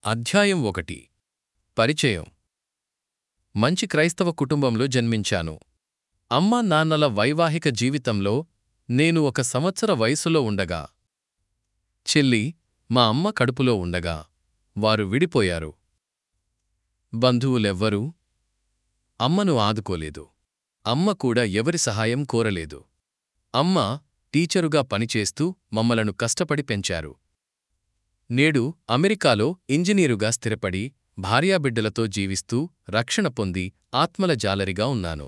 అధ్యాయం ఒకటి పరిచయం మంచి క్రైస్తవ కుటుంబంలో జన్మించాను అమ్మా నాన్నల వైవాహిక జీవితంలో నేను ఒక సంవత్సర వయసులో ఉండగా చెల్లి మా అమ్మ కడుపులో ఉండగా వారు విడిపోయారు బంధువులెవ్వరూ అమ్మను ఆదుకోలేదు అమ్మ కూడా ఎవరి సహాయం కోరలేదు అమ్మ టీచరుగా పనిచేస్తూ మమ్మలను కష్టపడి పెంచారు నేడు అమెరికాలో ఇంజనీరుగా స్థిరపడి భార్యాబిడ్డలతో జీవిస్తూ రక్షణ పొంది ఆత్మల జాలరిగా ఉన్నాను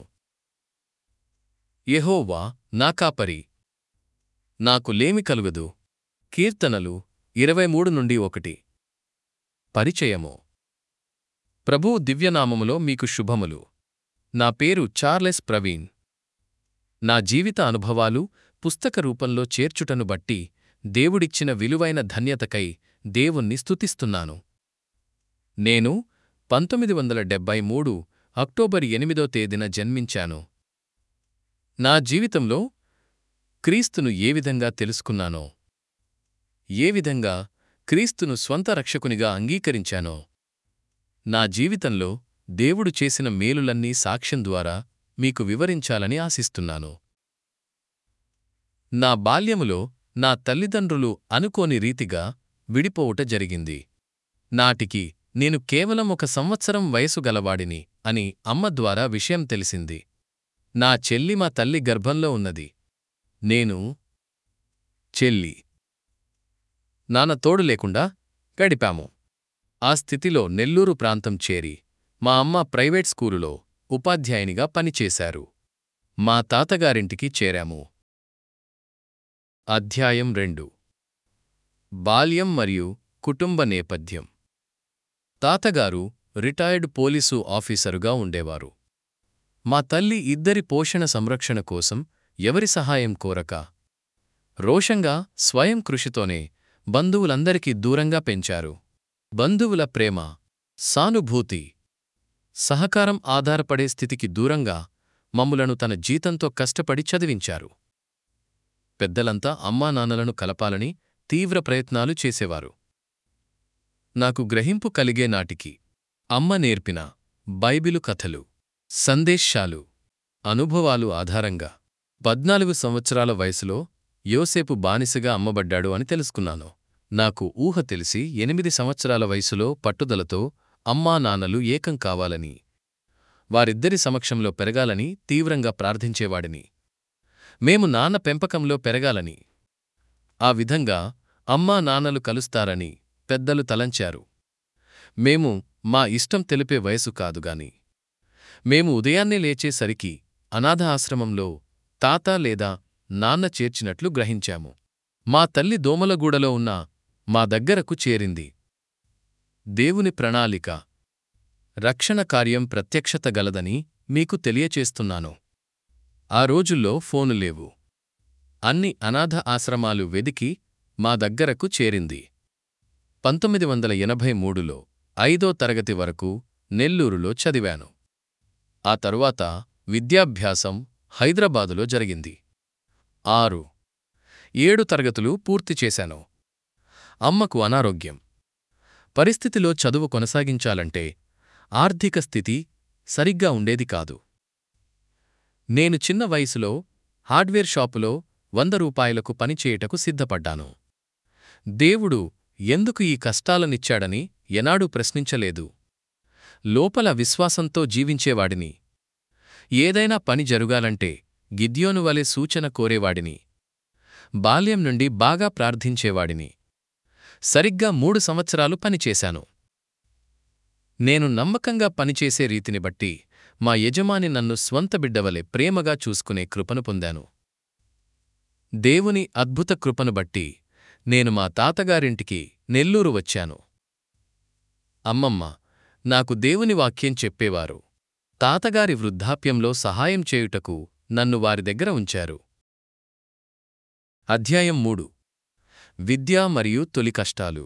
యెహోవా నా కాపరి నాకు లేమి కలుగదు కీర్తనలు ఇరవై మూడు నుండి ఒకటి పరిచయము ప్రభువు దివ్యనామములో మీకు శుభములు నా పేరు చార్లెస్ ప్రవీణ్ నా జీవిత అనుభవాలు పుస్తక రూపంలో చేర్చుటను బట్టి దేవుడిచ్చిన విలువైన ధన్యతకై దేవుణ్ణి స్తుతిస్తున్నాను నేను పంతొమ్మిది వందల డెబ్బై మూడు అక్టోబర్ ఎనిమిదో తేదీన జన్మించాను నా జీవితంలో క్రీస్తును ఏ విధంగా తెలుసుకున్నానో ఏ విధంగా క్రీస్తును స్వంత రక్షకునిగా అంగీకరించానో నా జీవితంలో దేవుడు చేసిన మేలులన్నీ సాక్ష్యం ద్వారా మీకు వివరించాలని ఆశిస్తున్నాను నా బాల్యములో నా తల్లిదండ్రులు అనుకోని రీతిగా విడిపోవుట జరిగింది నాటికి నేను కేవలం ఒక సంవత్సరం వయసు గలవాడిని అని అమ్మ ద్వారా విషయం తెలిసింది నా చెల్లి మా తల్లి గర్భంలో ఉన్నది నేను చెల్లి నాన్న తోడు లేకుండా గడిపాము ఆ స్థితిలో నెల్లూరు ప్రాంతం చేరి మా అమ్మ ప్రైవేట్ స్కూలులో ఉపాధ్యాయునిగా పనిచేశారు మా తాతగారింటికి చేరాము అధ్యాయం రెండు బాల్యం మరియు కుటుంబ నేపథ్యం తాతగారు రిటైర్డ్ పోలీసు ఆఫీసరుగా ఉండేవారు మా తల్లి ఇద్దరి పోషణ సంరక్షణ కోసం ఎవరి సహాయం కోరక రోషంగా స్వయం కృషితోనే బంధువులందరికీ దూరంగా పెంచారు బంధువుల ప్రేమ సానుభూతి సహకారం ఆధారపడే స్థితికి దూరంగా మమ్ములను తన జీతంతో కష్టపడి చదివించారు పెద్దలంతా అమ్మానాన్నలను కలపాలని తీవ్ర ప్రయత్నాలు చేసేవారు నాకు గ్రహింపు కలిగే నాటికి అమ్మ నేర్పిన బైబిలు కథలు సందేశాలు అనుభవాలు ఆధారంగా పద్నాలుగు సంవత్సరాల వయసులో యోసేపు బానిసగా అమ్మబడ్డాడు అని తెలుసుకున్నాను నాకు ఊహ తెలిసి ఎనిమిది సంవత్సరాల వయసులో పట్టుదలతో అమ్మా నాన్నలు ఏకం కావాలని వారిద్దరి సమక్షంలో పెరగాలని తీవ్రంగా ప్రార్థించేవాడిని మేము నాన్న పెంపకంలో పెరగాలని ఆ విధంగా అమ్మా నాన్నలు కలుస్తారని పెద్దలు తలంచారు మేము మా ఇష్టం తెలిపే వయసు కాదుగాని మేము ఉదయాన్నే లేచేసరికి అనాథ ఆశ్రమంలో తాత లేదా నాన్న చేర్చినట్లు గ్రహించాము మా తల్లి దోమలగూడలో ఉన్న మా దగ్గరకు చేరింది దేవుని ప్రణాళిక రక్షణ కార్యం ప్రత్యక్షత గలదని మీకు తెలియచేస్తున్నాను ఆ రోజుల్లో ఫోను లేవు అన్ని అనాథ ఆశ్రమాలు వెదికి మా దగ్గరకు చేరింది పంతొమ్మిది వందల ఎనభై మూడులో ఐదో తరగతి వరకు నెల్లూరులో చదివాను ఆ తరువాత విద్యాభ్యాసం హైదరాబాదులో జరిగింది ఆరు ఏడు తరగతులు పూర్తి చేశాను అమ్మకు అనారోగ్యం పరిస్థితిలో చదువు కొనసాగించాలంటే ఆర్థిక స్థితి సరిగ్గా ఉండేది కాదు నేను చిన్న వయసులో హార్డ్వేర్ షాపులో వంద రూపాయలకు పనిచేయటకు సిద్ధపడ్డాను దేవుడు ఎందుకు ఈ కష్టాలనిచ్చాడని ఎనాడూ ప్రశ్నించలేదు లోపల విశ్వాసంతో జీవించేవాడిని ఏదైనా పని జరుగాలంటే గిద్యోను వలె సూచన కోరేవాడిని బాల్యం నుండి బాగా ప్రార్థించేవాడిని సరిగ్గా మూడు సంవత్సరాలు పనిచేశాను నేను నమ్మకంగా పనిచేసే రీతిని బట్టి మా యజమాని నన్ను స్వంత బిడ్డవలె ప్రేమగా చూసుకునే కృపను పొందాను దేవుని అద్భుత కృపను బట్టి నేను మా తాతగారింటికి నెల్లూరు వచ్చాను అమ్మమ్మ నాకు దేవుని వాక్యం చెప్పేవారు తాతగారి వృద్ధాప్యంలో సహాయం చేయుటకు నన్ను వారి దగ్గర ఉంచారు అధ్యాయం మూడు విద్య మరియు తొలి కష్టాలు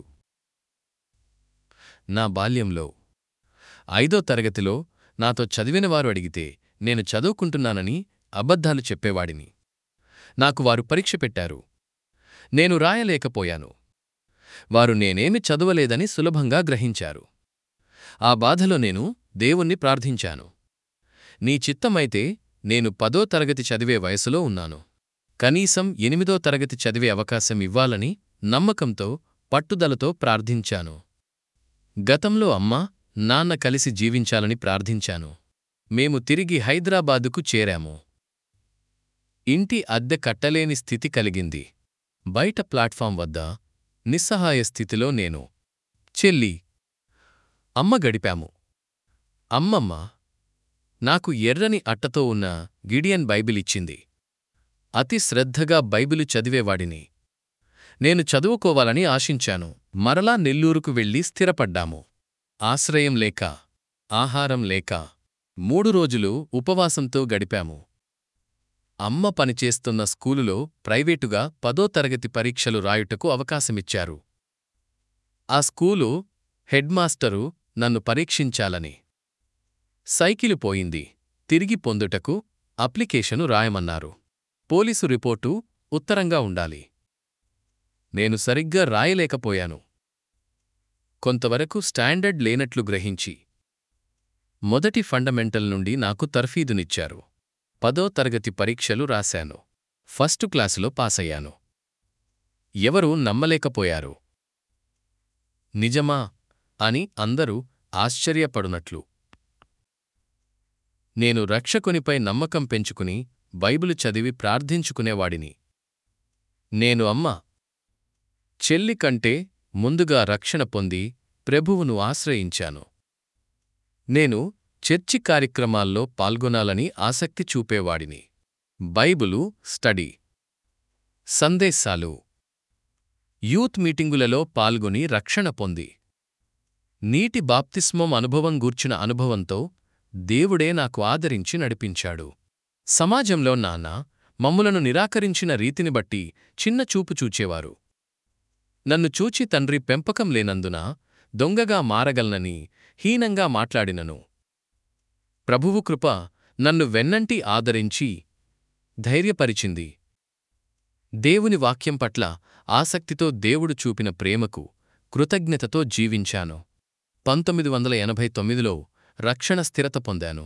నా బాల్యంలో ఐదో తరగతిలో నాతో చదివినవారు అడిగితే నేను చదువుకుంటున్నానని అబద్ధాలు చెప్పేవాడిని నాకు వారు పరీక్ష పెట్టారు నేను రాయలేకపోయాను వారు నేనేమి చదవలేదని సులభంగా గ్రహించారు ఆ బాధలో నేను దేవుణ్ణి ప్రార్థించాను నీ చిత్తమైతే నేను పదో తరగతి చదివే వయసులో ఉన్నాను కనీసం ఎనిమిదో తరగతి చదివే అవకాశం ఇవ్వాలని నమ్మకంతో పట్టుదలతో ప్రార్థించాను గతంలో అమ్మ నాన్న కలిసి జీవించాలని ప్రార్థించాను మేము తిరిగి హైదరాబాదుకు చేరాము ఇంటి అద్దె కట్టలేని స్థితి కలిగింది బయట ప్లాట్ఫాం వద్ద నిస్సహాయ స్థితిలో నేను చెల్లి అమ్మ గడిపాము అమ్మమ్మ నాకు ఎర్రని అట్టతో ఉన్న గిడియన్ బైబిల్ ఇచ్చింది అతి శ్రద్ధగా బైబిలు చదివేవాడిని నేను చదువుకోవాలని ఆశించాను మరలా నెల్లూరుకు వెళ్ళి స్థిరపడ్డాము ఆశ్రయం లేక ఆహారం లేక మూడు రోజులు ఉపవాసంతో గడిపాము అమ్మ పనిచేస్తున్న స్కూలులో ప్రైవేటుగా పదో తరగతి పరీక్షలు రాయుటకు అవకాశమిచ్చారు ఆ స్కూలు హెడ్మాస్టరు నన్ను పరీక్షించాలని సైకిలు పోయింది తిరిగి పొందుటకు అప్లికేషను రాయమన్నారు పోలీసు రిపోర్టు ఉత్తరంగా ఉండాలి నేను సరిగ్గా రాయలేకపోయాను కొంతవరకు స్టాండర్డ్ లేనట్లు గ్రహించి మొదటి ఫండమెంటల్ నుండి నాకు తర్ఫీదునిచ్చారు పదో తరగతి పరీక్షలు రాశాను ఫస్టు క్లాసులో పాసయ్యాను ఎవరూ నమ్మలేకపోయారు నిజమా అని అందరూ ఆశ్చర్యపడునట్లు నేను రక్షకునిపై నమ్మకం పెంచుకుని బైబిలు చదివి ప్రార్థించుకునేవాడిని నేను అమ్మ చెల్లి కంటే ముందుగా రక్షణ పొంది ప్రభువును ఆశ్రయించాను నేను చర్చి కార్యక్రమాల్లో పాల్గొనాలని ఆసక్తి చూపేవాడిని బైబిలు స్టడీ సందేశాలు యూత్ మీటింగులలో పాల్గొని రక్షణ పొంది నీటి బాప్తిస్మం అనుభవం గూర్చిన అనుభవంతో దేవుడే నాకు ఆదరించి నడిపించాడు సమాజంలో నాన్న మమ్ములను నిరాకరించిన రీతిని బట్టి చిన్న చూపు చూచేవారు నన్ను చూచి తండ్రి పెంపకం లేనందున దొంగగా మారగలనని హీనంగా మాట్లాడినను ప్రభువు కృప నన్ను వెన్నంటి ఆదరించి ధైర్యపరిచింది దేవుని వాక్యం పట్ల ఆసక్తితో దేవుడు చూపిన ప్రేమకు కృతజ్ఞతతో జీవించాను పంతొమ్మిది వందల ఎనభై తొమ్మిదిలో రక్షణ స్థిరత పొందాను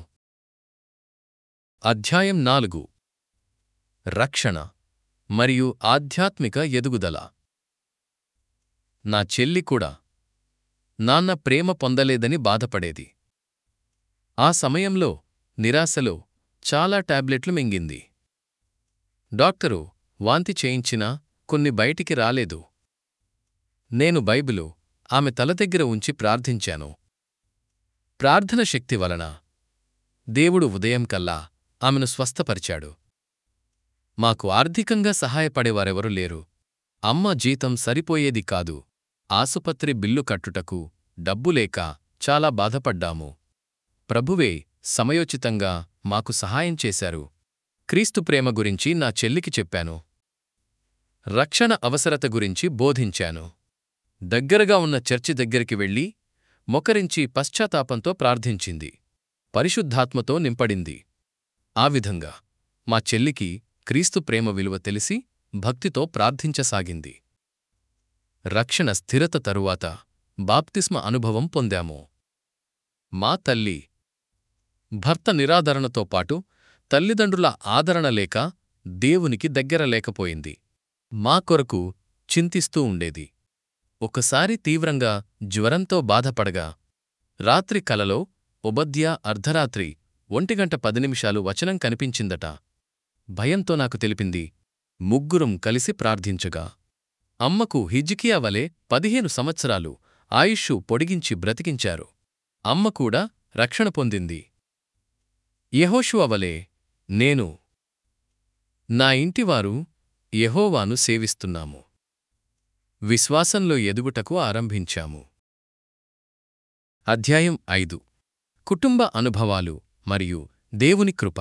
అధ్యాయం నాలుగు రక్షణ మరియు ఆధ్యాత్మిక ఎదుగుదల నా చెల్లి కూడా నాన్న ప్రేమ పొందలేదని బాధపడేది ఆ సమయంలో నిరాశలో చాలా టాబ్లెట్లు మింగింది డాక్టరు వాంతి చేయించినా కొన్ని బయటికి రాలేదు నేను బైబిలు ఆమె తల దగ్గర ఉంచి ప్రార్థించాను ప్రార్థన శక్తి వలన దేవుడు ఉదయం కల్లా ఆమెను స్వస్థపరిచాడు మాకు ఆర్థికంగా సహాయపడేవారెవరూ లేరు అమ్మ జీతం సరిపోయేది కాదు ఆసుపత్రి బిల్లు కట్టుటకు డబ్బులేక చాలా బాధపడ్డాము ప్రభువే సమయోచితంగా మాకు సహాయం చేశారు క్రీస్తు ప్రేమ గురించి నా చెల్లికి చెప్పాను రక్షణ అవసరత గురించి బోధించాను దగ్గరగా ఉన్న చర్చి దగ్గరికి వెళ్ళి మొకరించి పశ్చాత్తాపంతో ప్రార్థించింది పరిశుద్ధాత్మతో నింపడింది ఆ విధంగా మా చెల్లికి క్రీస్తు ప్రేమ విలువ తెలిసి భక్తితో ప్రార్థించసాగింది రక్షణ స్థిరత తరువాత బాప్తిస్మ అనుభవం పొందాము మా తల్లి భర్త నిరాదరణతో పాటు తల్లిదండ్రుల ఆదరణ లేక దేవునికి దగ్గర లేకపోయింది మా కొరకు చింతిస్తూ ఉండేది ఒకసారి తీవ్రంగా జ్వరంతో బాధపడగా రాత్రి కలలో ఉబద్యా అర్ధరాత్రి ఒంటిగంట పది నిమిషాలు వచనం కనిపించిందట భయంతో నాకు తెలిపింది ముగ్గురం కలిసి ప్రార్థించగా అమ్మకు హిజ్కియా వలె పదిహేను సంవత్సరాలు ఆయుష్షు పొడిగించి బ్రతికించారు అమ్మ కూడా రక్షణ పొందింది యెహోషువ వలె నేను నా ఇంటివారు యెహోవాను సేవిస్తున్నాము విశ్వాసంలో ఎదుగుటకు ఆరంభించాము అధ్యాయం ఐదు కుటుంబ అనుభవాలు మరియు దేవుని కృప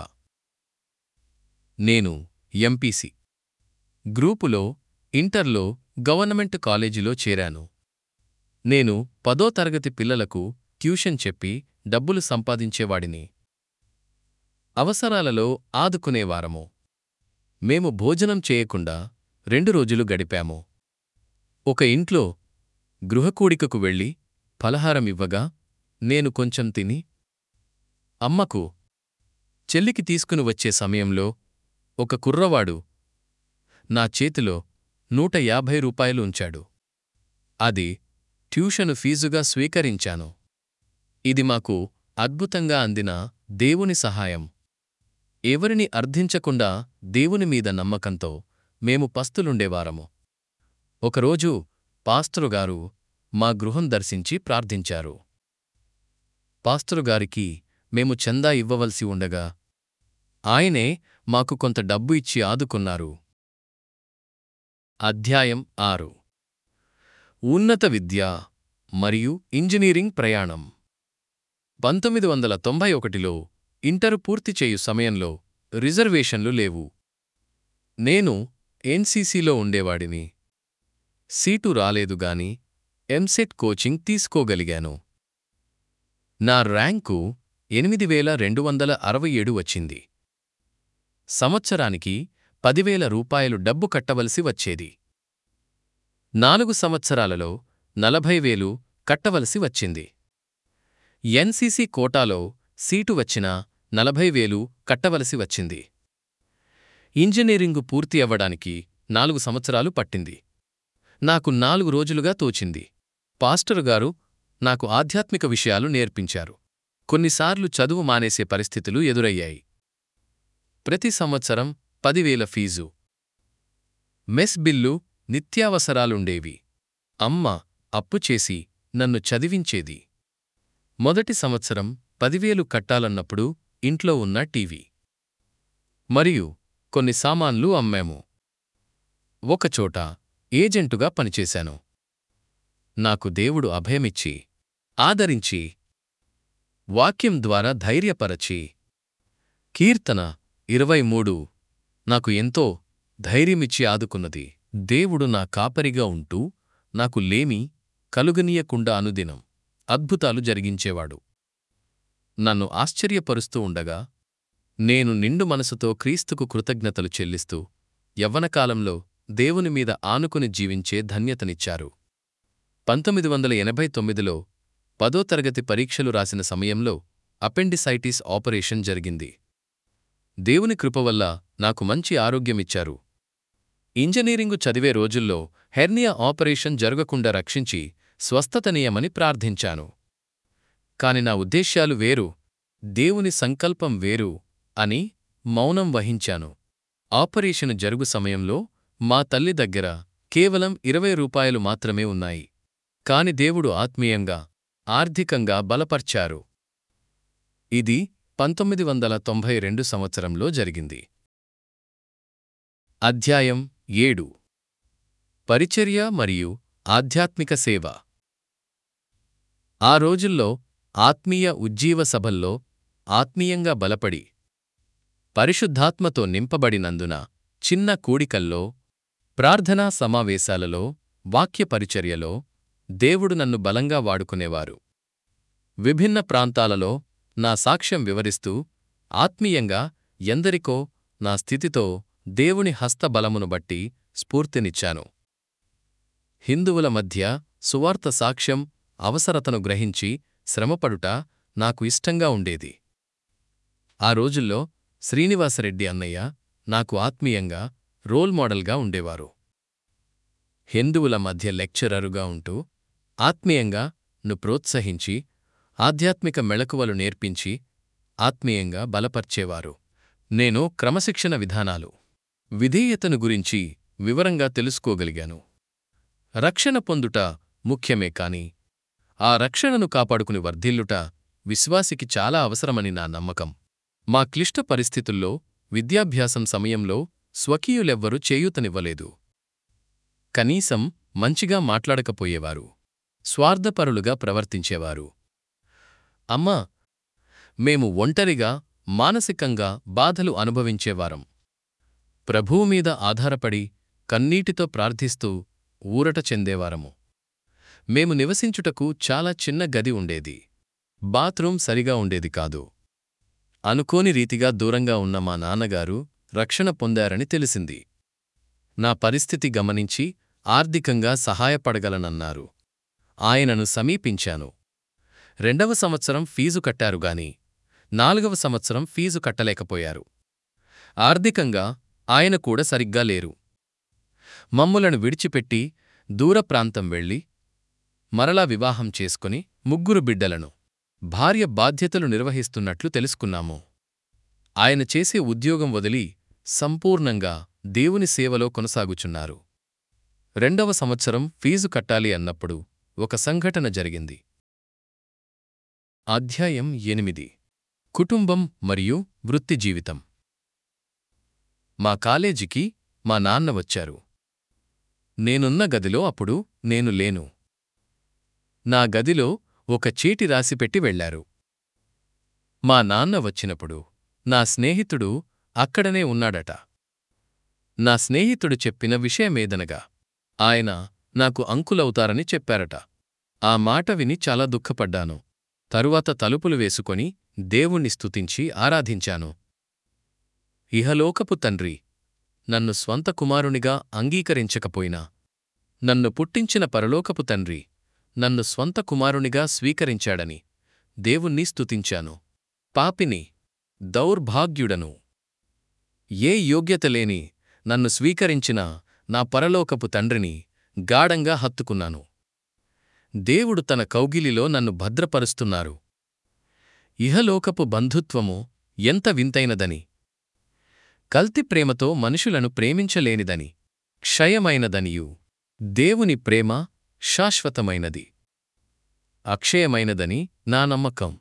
నేను ఎంపీసీ గ్రూపులో ఇంటర్లో గవర్నమెంట్ కాలేజీలో చేరాను నేను పదో తరగతి పిల్లలకు ట్యూషన్ చెప్పి డబ్బులు సంపాదించేవాడిని అవసరాలలో ఆదుకునేవారము మేము భోజనం చేయకుండా రెండు రోజులు గడిపాము ఒక ఇంట్లో గృహకూడికకు వెళ్ళి ఫలహారమివ్వగా నేను కొంచెం తిని అమ్మకు చెల్లికి తీసుకుని వచ్చే సమయంలో ఒక కుర్రవాడు నా చేతిలో నూట యాభై రూపాయలు ఉంచాడు అది ట్యూషను ఫీజుగా స్వీకరించాను ఇది మాకు అద్భుతంగా అందిన దేవుని సహాయం ఎవరిని అర్థించకుండా దేవుని మీద నమ్మకంతో మేము పస్తులుండేవారము ఒకరోజు పాస్టరుగారు మా గృహం దర్శించి ప్రార్థించారు పాస్టరుగారికి మేము చందా ఇవ్వవలసి ఉండగా ఆయనే మాకు కొంత డబ్బు ఇచ్చి ఆదుకున్నారు అధ్యాయం ఆరు ఉన్నత విద్య మరియు ఇంజనీరింగ్ ప్రయాణం పంతొమ్మిది వందల తొంభై ఒకటిలో ఇంటర్ పూర్తి చేయు సమయంలో రిజర్వేషన్లు లేవు నేను ఎన్సీసీలో ఉండేవాడిని సీటు రాలేదుగాని ఎంసెట్ కోచింగ్ తీసుకోగలిగాను నా ర్యాంకు ఎనిమిది వేల రెండు వందల అరవై ఏడు వచ్చింది సంవత్సరానికి పదివేల రూపాయలు డబ్బు కట్టవలసి వచ్చేది నాలుగు సంవత్సరాలలో నలభై వేలు కట్టవలసి వచ్చింది ఎన్సీసీ కోటాలో సీటు వచ్చినా నలభై వేలు కట్టవలసి వచ్చింది ఇంజనీరింగు పూర్తి అవ్వడానికి నాలుగు సంవత్సరాలు పట్టింది నాకు నాలుగు రోజులుగా తోచింది పాస్టరుగారు నాకు ఆధ్యాత్మిక విషయాలు నేర్పించారు కొన్నిసార్లు చదువు మానేసే పరిస్థితులు ఎదురయ్యాయి ప్రతి సంవత్సరం పదివేల ఫీజు మెస్ బిల్లు నిత్యావసరాలుండేవి అమ్మ అప్పు చేసి నన్ను చదివించేది మొదటి సంవత్సరం పదివేలు కట్టాలన్నప్పుడు ఇంట్లో ఉన్న టీవీ మరియు కొన్ని సామాన్లు అమ్మాము ఒకచోట ఏజెంటుగా పనిచేశాను నాకు దేవుడు అభయమిచ్చి ఆదరించి వాక్యం ద్వారా ధైర్యపరచి కీర్తన ఇరవై మూడు నాకు ఎంతో ధైర్యమిచ్చి ఆదుకున్నది దేవుడు నా కాపరిగా ఉంటూ నాకు లేమి కలుగనీయకుండా అనుదినం అద్భుతాలు జరిగించేవాడు నన్ను ఆశ్చర్యపరుస్తూ ఉండగా నేను నిండు మనసుతో క్రీస్తుకు కృతజ్ఞతలు చెల్లిస్తూ యవ్వనకాలంలో దేవుని మీద ఆనుకుని జీవించే ధన్యతనిచ్చారు పంతొమ్మిది వందల ఎనభై తొమ్మిదిలో పదో తరగతి పరీక్షలు రాసిన సమయంలో అపెండిసైటిస్ ఆపరేషన్ జరిగింది దేవుని కృప వల్ల నాకు మంచి ఆరోగ్యమిచ్చారు ఇంజనీరింగు చదివే రోజుల్లో హెర్నియా ఆపరేషన్ జరగకుండా రక్షించి స్వస్థతనీయమని ప్రార్థించాను కాని నా ఉద్దేశ్యాలు వేరు దేవుని సంకల్పం వేరు అని మౌనం వహించాను ఆపరేషను జరుగు సమయంలో మా తల్లి దగ్గర కేవలం ఇరవై రూపాయలు మాత్రమే ఉన్నాయి కాని దేవుడు ఆత్మీయంగా ఆర్థికంగా బలపర్చారు ఇది పంతొమ్మిది వందల తొంభై రెండు సంవత్సరంలో జరిగింది అధ్యాయం ఏడు పరిచర్య మరియు ఆధ్యాత్మిక సేవ ఆ రోజుల్లో ఆత్మీయ ఉజ్జీవ సభల్లో ఆత్మీయంగా బలపడి పరిశుద్ధాత్మతో నింపబడినందున చిన్న కూడికల్లో ప్రార్థనా సమావేశాలలో వాక్య పరిచర్యలో దేవుడు నన్ను బలంగా వాడుకునేవారు విభిన్న ప్రాంతాలలో నా సాక్ష్యం వివరిస్తూ ఆత్మీయంగా ఎందరికో నా స్థితితో దేవుని హస్తబలమును బట్టి స్ఫూర్తినిచ్చాను హిందువుల మధ్య సువార్త సాక్ష్యం అవసరతను గ్రహించి శ్రమపడుట నాకు ఇష్టంగా ఉండేది ఆ రోజుల్లో శ్రీనివాసరెడ్డి అన్నయ్య నాకు ఆత్మీయంగా రోల్ మోడల్గా ఉండేవారు హిందువుల మధ్య లెక్చరరుగా ఉంటూ ఆత్మీయంగా ను ప్రోత్సహించి ఆధ్యాత్మిక మెళకువలు నేర్పించి ఆత్మీయంగా బలపర్చేవారు నేను క్రమశిక్షణ విధానాలు విధేయతను గురించి వివరంగా తెలుసుకోగలిగాను రక్షణ పొందుట ముఖ్యమే కాని ఆ రక్షణను కాపాడుకుని వర్ధిల్లుట విశ్వాసికి చాలా అవసరమని నా నమ్మకం మా క్లిష్ట పరిస్థితుల్లో విద్యాభ్యాసం సమయంలో స్వకీయులెవ్వరూ చేయూతనివ్వలేదు కనీసం మంచిగా మాట్లాడకపోయేవారు స్వార్థపరులుగా ప్రవర్తించేవారు అమ్మా మేము ఒంటరిగా మానసికంగా బాధలు అనుభవించేవారం ప్రభువు మీద ఆధారపడి కన్నీటితో ప్రార్థిస్తూ ఊరట చెందేవారము మేము నివసించుటకు చాలా చిన్న గది ఉండేది బాత్రూం సరిగా ఉండేది కాదు అనుకోని రీతిగా దూరంగా ఉన్న మా నాన్నగారు రక్షణ పొందారని తెలిసింది నా పరిస్థితి గమనించి ఆర్థికంగా సహాయపడగలనన్నారు ఆయనను సమీపించాను రెండవ సంవత్సరం ఫీజు కట్టారుగాని నాలుగవ సంవత్సరం ఫీజు కట్టలేకపోయారు ఆర్థికంగా ఆయన కూడా సరిగ్గా లేరు మమ్ములను విడిచిపెట్టి దూర ప్రాంతం వెళ్ళి మరలా వివాహం చేసుకుని ముగ్గురు బిడ్డలను భార్య బాధ్యతలు నిర్వహిస్తున్నట్లు తెలుసుకున్నాము ఆయన చేసే ఉద్యోగం వదిలి సంపూర్ణంగా దేవుని సేవలో కొనసాగుచున్నారు రెండవ సంవత్సరం ఫీజు కట్టాలి అన్నప్పుడు ఒక సంఘటన జరిగింది అధ్యాయం ఎనిమిది కుటుంబం మరియు వృత్తి జీవితం మా కాలేజీకి మా నాన్న వచ్చారు నేనున్న గదిలో అప్పుడు నేను లేను నా గదిలో ఒక చీటి రాసిపెట్టి వెళ్లారు మా నాన్న వచ్చినప్పుడు నా స్నేహితుడు అక్కడనే ఉన్నాడట నా స్నేహితుడు చెప్పిన విషయమేదనగా ఆయన నాకు అంకులవుతారని చెప్పారట ఆ మాట విని చాలా దుఃఖపడ్డాను తరువాత తలుపులు వేసుకొని దేవుణ్ణి స్తుతించి ఆరాధించాను ఇహలోకపు తండ్రి నన్ను స్వంత కుమారునిగా అంగీకరించకపోయినా నన్ను పుట్టించిన పరలోకపు తండ్రి నన్ను స్వంత కుమారునిగా స్వీకరించాడని దేవుణ్ణి స్తుతించాను పాపిని దౌర్భాగ్యుడను ఏ యోగ్యత లేని నన్ను స్వీకరించిన నా పరలోకపు తండ్రిని గాఢంగా హత్తుకున్నాను దేవుడు తన కౌగిలిలో నన్ను భద్రపరుస్తున్నారు ఇహలోకపు బంధుత్వము ఎంత వింతైనదని కల్తి ప్రేమతో మనుషులను ప్రేమించలేనిదని క్షయమైనదనియు దేవుని ప్రేమ శాశ్వతమైనది అక్షయమైనదని నా నమ్మకం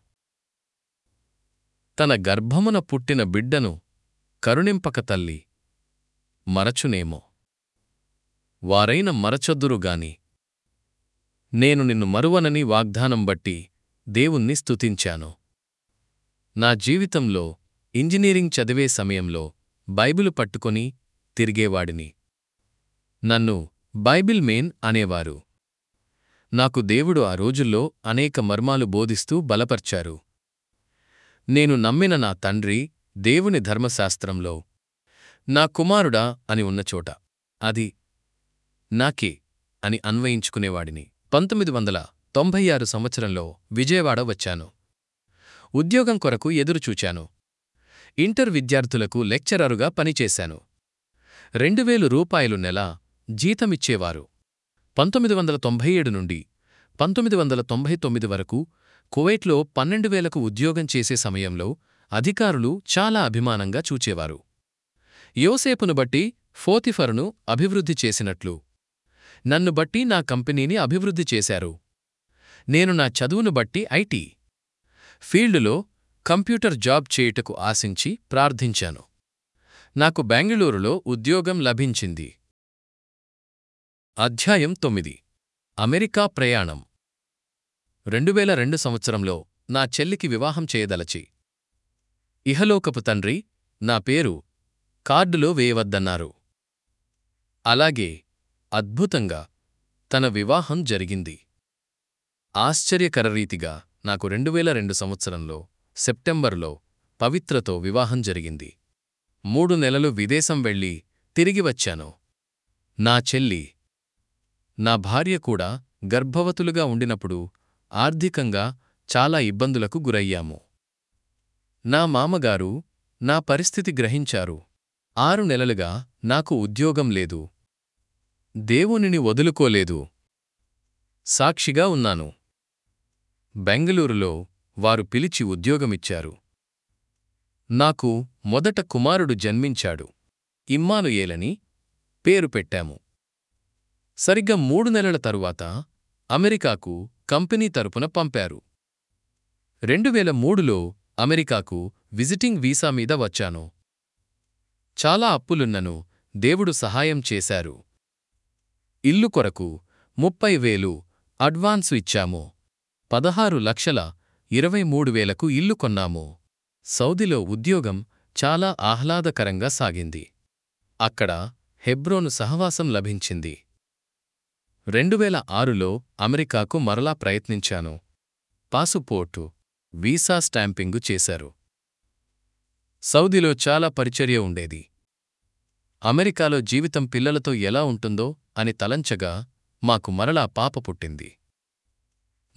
తన గర్భమున పుట్టిన బిడ్డను కరుణింపక తల్లి మరచునేమో వారైన మరచొద్దురుగాని నేను నిన్ను మరువనని వాగ్దానం బట్టి దేవుణ్ణి స్తుతించాను నా జీవితంలో ఇంజనీరింగ్ చదివే సమయంలో బైబిలు పట్టుకొని తిరిగేవాడిని నన్ను బైబిల్ మేన్ అనేవారు నాకు దేవుడు ఆ రోజుల్లో అనేక మర్మాలు బోధిస్తూ బలపర్చారు నేను నమ్మిన నా తండ్రి దేవుని ధర్మశాస్త్రంలో నా కుమారుడా అని ఉన్నచోట అది నాకే అని అన్వయించుకునేవాడిని పంతొమ్మిది వందల తొంభై ఆరు సంవత్సరంలో విజయవాడ వచ్చాను ఉద్యోగం కొరకు ఎదురుచూచాను ఇంటర్ విద్యార్థులకు లెక్చరరుగా పనిచేశాను రెండు వేలు రూపాయలు నెల జీతమిచ్చేవారు పంతొమ్మిది వందల తొంభై ఏడు నుండి పంతొమ్మిది వందల తొంభై తొమ్మిది వరకు కువైట్లో పన్నెండు వేలకు ఉద్యోగం చేసే సమయంలో అధికారులు చాలా అభిమానంగా చూచేవారు యోసేపును బట్టి ఫోతిఫరును అభివృద్ధి చేసినట్లు నన్ను బట్టి నా కంపెనీని అభివృద్ధి చేశారు నేను నా చదువును బట్టి ఐటీ ఫీల్డులో కంప్యూటర్ జాబ్ చేయుటకు ఆశించి ప్రార్థించాను నాకు బెంగళూరులో ఉద్యోగం లభించింది అధ్యాయం తొమ్మిది అమెరికా ప్రయాణం రెండువేల రెండు సంవత్సరంలో నా చెల్లికి వివాహం చేయదలచి ఇహలోకపు తండ్రి నా పేరు కార్డులో వేయవద్దన్నారు అలాగే అద్భుతంగా తన వివాహం జరిగింది ఆశ్చర్యకరరీతిగా నాకు రెండువేల రెండు సంవత్సరంలో సెప్టెంబరులో పవిత్రతో వివాహం జరిగింది మూడు నెలలు విదేశం వెళ్ళి తిరిగి వచ్చాను నా చెల్లి నా భార్య కూడా గర్భవతులుగా ఉండినప్పుడు ఆర్థికంగా చాలా ఇబ్బందులకు గురయ్యాము నా మామగారు నా పరిస్థితి గ్రహించారు ఆరు నెలలుగా నాకు ఉద్యోగం లేదు దేవునిని వదులుకోలేదు సాక్షిగా ఉన్నాను బెంగళూరులో వారు పిలిచి ఉద్యోగమిచ్చారు నాకు మొదట కుమారుడు జన్మించాడు ఇమ్మానుయేలని పేరు పెట్టాము సరిగ్గా మూడు నెలల తరువాత అమెరికాకు కంపెనీ తరపున పంపారు రెండువేల మూడులో అమెరికాకు విజిటింగ్ వీసా మీద వచ్చాను చాలా అప్పులున్నను దేవుడు సహాయం చేశారు ఇల్లు కొరకు ముప్పై వేలు అడ్వాన్సు ఇచ్చాము పదహారు లక్షల ఇరవై మూడు వేలకు ఇల్లు కొన్నాము సౌదీలో ఉద్యోగం చాలా ఆహ్లాదకరంగా సాగింది అక్కడ హెబ్రోను సహవాసం లభించింది రెండువేల ఆరులో అమెరికాకు మరలా ప్రయత్నించాను పాసుపోర్టు వీసా స్టాంపింగు చేశారు సౌదీలో చాలా పరిచర్య ఉండేది అమెరికాలో జీవితం పిల్లలతో ఎలా ఉంటుందో అని తలంచగా మాకు మరలా పాప పుట్టింది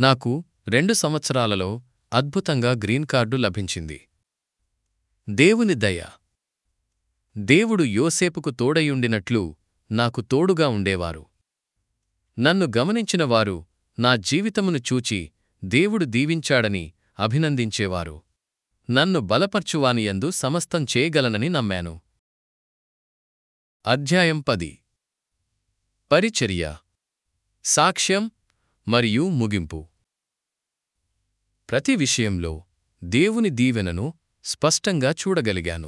నాకు రెండు సంవత్సరాలలో అద్భుతంగా గ్రీన్ కార్డు లభించింది దేవుని దయ దేవుడు యోసేపుకు తోడయుండినట్లు నాకు తోడుగా ఉండేవారు నన్ను గమనించిన వారు నా జీవితమును చూచి దేవుడు దీవించాడని అభినందించేవారు నన్ను బలపర్చువానియందు సమస్తం చేయగలనని నమ్మాను అధ్యాయం పది పరిచర్య సాక్ష్యం మరియు ముగింపు ప్రతి విషయంలో దేవుని దీవెనను స్పష్టంగా చూడగలిగాను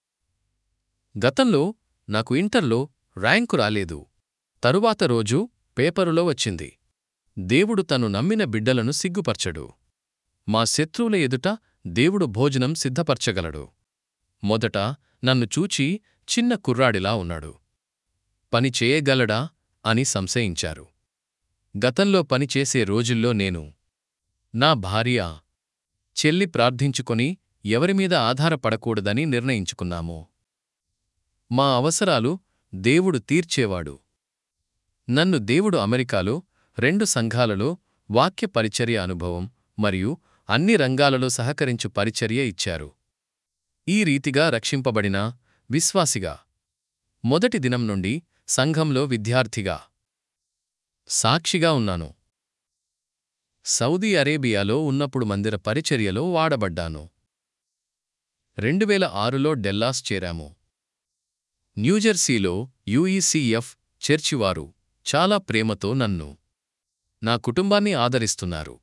గతంలో నాకు ఇంటర్లో ర్యాంకు రాలేదు తరువాత రోజు పేపరులో వచ్చింది దేవుడు తను నమ్మిన బిడ్డలను సిగ్గుపరచడు మా శత్రువుల ఎదుట దేవుడు భోజనం సిద్ధపరచగలడు మొదట నన్ను చూచి చిన్న కుర్రాడిలా ఉన్నాడు పని చేయగలడా అని సంశయించారు గతంలో పనిచేసే రోజుల్లో నేను నా భార్య చెల్లి ప్రార్థించుకొని ఎవరిమీద ఆధారపడకూడదని నిర్ణయించుకున్నాము మా అవసరాలు దేవుడు తీర్చేవాడు నన్ను దేవుడు అమెరికాలో రెండు సంఘాలలో వాక్య పరిచర్య అనుభవం మరియు అన్ని రంగాలలో సహకరించు పరిచర్య ఇచ్చారు ఈ రీతిగా రక్షింపబడిన విశ్వాసిగా మొదటి దినం నుండి సంఘంలో విద్యార్థిగా సాక్షిగా ఉన్నాను సౌదీ అరేబియాలో ఉన్నప్పుడు మందిర పరిచర్యలో వాడబడ్డాను రెండువేల ఆరులో డెల్లాస్ చేరాము న్యూజెర్సీలో యుఈసిఎఫ్ చర్చివారు చాలా ప్రేమతో నన్ను నా కుటుంబాన్ని ఆదరిస్తున్నారు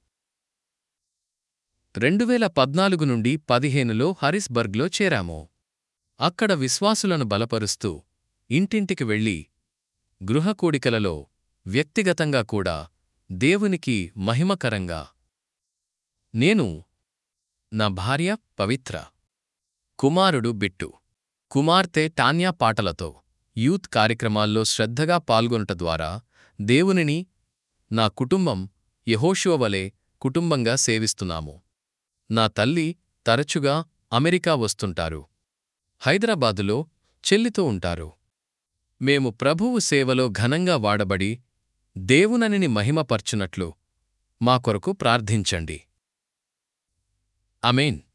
రెండువేల పద్నాలుగు నుండి పదిహేనులో హరిస్బర్గ్లో చేరాము అక్కడ విశ్వాసులను బలపరుస్తూ ఇంటింటికి వెళ్ళి గృహకూడికలలో వ్యక్తిగతంగా కూడా దేవునికి మహిమకరంగా నేను నా భార్య పవిత్ర కుమారుడు బిట్టు కుమార్తె టాన్యా పాటలతో యూత్ కార్యక్రమాల్లో శ్రద్ధగా పాల్గొనట ద్వారా దేవునిని నా కుటుంబం యెహోషువ వలె కుటుంబంగా సేవిస్తున్నాము నా తల్లి తరచుగా అమెరికా వస్తుంటారు హైదరాబాదులో చెల్లితో ఉంటారు మేము ప్రభువు సేవలో ఘనంగా వాడబడి దేవుననిని మహిమపర్చునట్లు మా కొరకు ప్రార్థించండి అమేన్